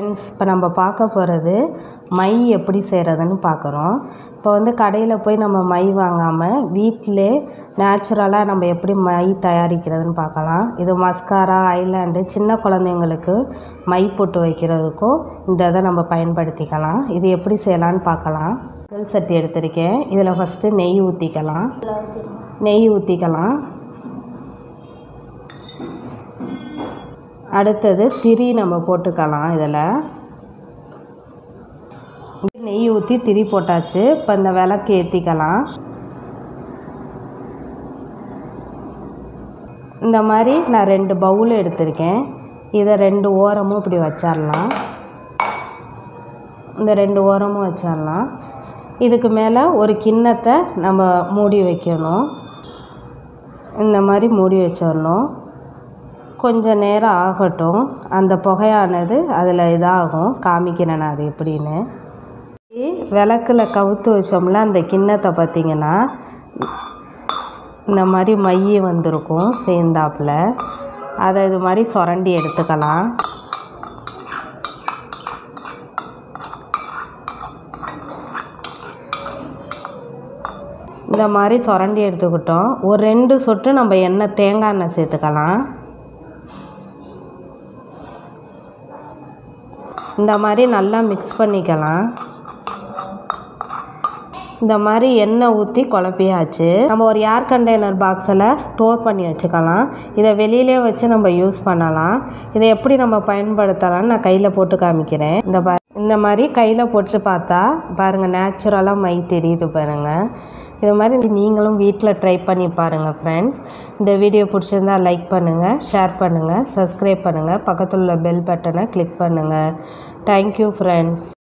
friends இப்போ நம்ம பார்க்க போகிறது மை எப்படி செய்கிறதுன்னு பார்க்குறோம் இப்போ வந்து கடையில் போய் நம்ம மை வாங்காமல் வீட்டிலே நேச்சுரலாக நம்ம எப்படி மை தயாரிக்கிறதுன்னு பார்க்கலாம் இது மஸ்காரா ஐலாண்டு சின்ன குழந்தைங்களுக்கு மை போட்டு வைக்கிறதுக்கும் இந்த இதை நம்ம பயன்படுத்திக்கலாம் இது எப்படி செய்யலான்னு பார்க்கலாம் முதல் சட்டி எடுத்திருக்கேன் இதில் ஃபஸ்ட்டு நெய் ஊற்றிக்கலாம் நெய் ஊற்றிக்கலாம் அடுத்தது திரி நம்ம போட்டுக்கலாம் இதில் நெய் ஊற்றி திரி போட்டாச்சு இப்போ இந்த விளக்கு ஏற்றிக்கலாம் இந்த மாதிரி நான் ரெண்டு பவுல் எடுத்திருக்கேன் இதை ரெண்டு ஓரமும் இப்படி வச்சிடலாம் இந்த ரெண்டு ஓரமும் வச்சிடலாம் இதுக்கு மேலே ஒரு கிண்ணத்தை நம்ம மூடி வைக்கணும் இந்த மாதிரி மூடி வச்சிடணும் கொஞ்ச நேரம் ஆகட்டும் அந்த புகையானது அதில் இதாகும் காமிக்கிறேன் நான் அது எப்படின்னு விளக்கில் கவுத்து வச்சோம்ல அந்த கிண்ணத்தை பார்த்திங்கன்னா இந்த மாதிரி மை வந்திருக்கும் சேர்ந்தாப்புல அதை இது மாதிரி சுரண்டி எடுத்துக்கலாம் இந்த மாதிரி சுரண்டி எடுத்துக்கிட்டோம் ஒரு ரெண்டு சொட்டு நம்ம எண்ணெய் தேங்காய் எண்ணெய் சேர்த்துக்கலாம் இந்த மாதிரி நல்லா மிக்ஸ் பண்ணிக்கலாம் இந்த மாதிரி எண்ணெய் ஊற்றி குழப்பியாச்சு நம்ம ஒரு ஏர் கண்டெய்னர் பாக்ஸில் ஸ்டோர் பண்ணி வச்சுக்கலாம் இதை வெளியிலே வச்சு நம்ம யூஸ் பண்ணலாம் இதை எப்படி நம்ம பயன்படுத்தலாம்னு நான் கையில் போட்டு காமிக்கிறேன் இந்த பா இந்த மாதிரி கையில் போட்டு பார்த்தா பாருங்கள் நேச்சுரலாக மை தெரியுது பாருங்கள் இது மாதிரி நீங்களும் வீட்டில் ட்ரை பண்ணி பாருங்கள் ஃப்ரெண்ட்ஸ் இந்த வீடியோ பிடிச்சிருந்தா லைக் பண்ணுங்கள் ஷேர் பண்ணுங்கள் சப்ஸ்கிரைப் பண்ணுங்கள் பக்கத்தில் உள்ள பெல் பட்டனை கிளிக் பண்ணுங்கள் தேங்க்யூ ஃப்ரெண்ட்ஸ்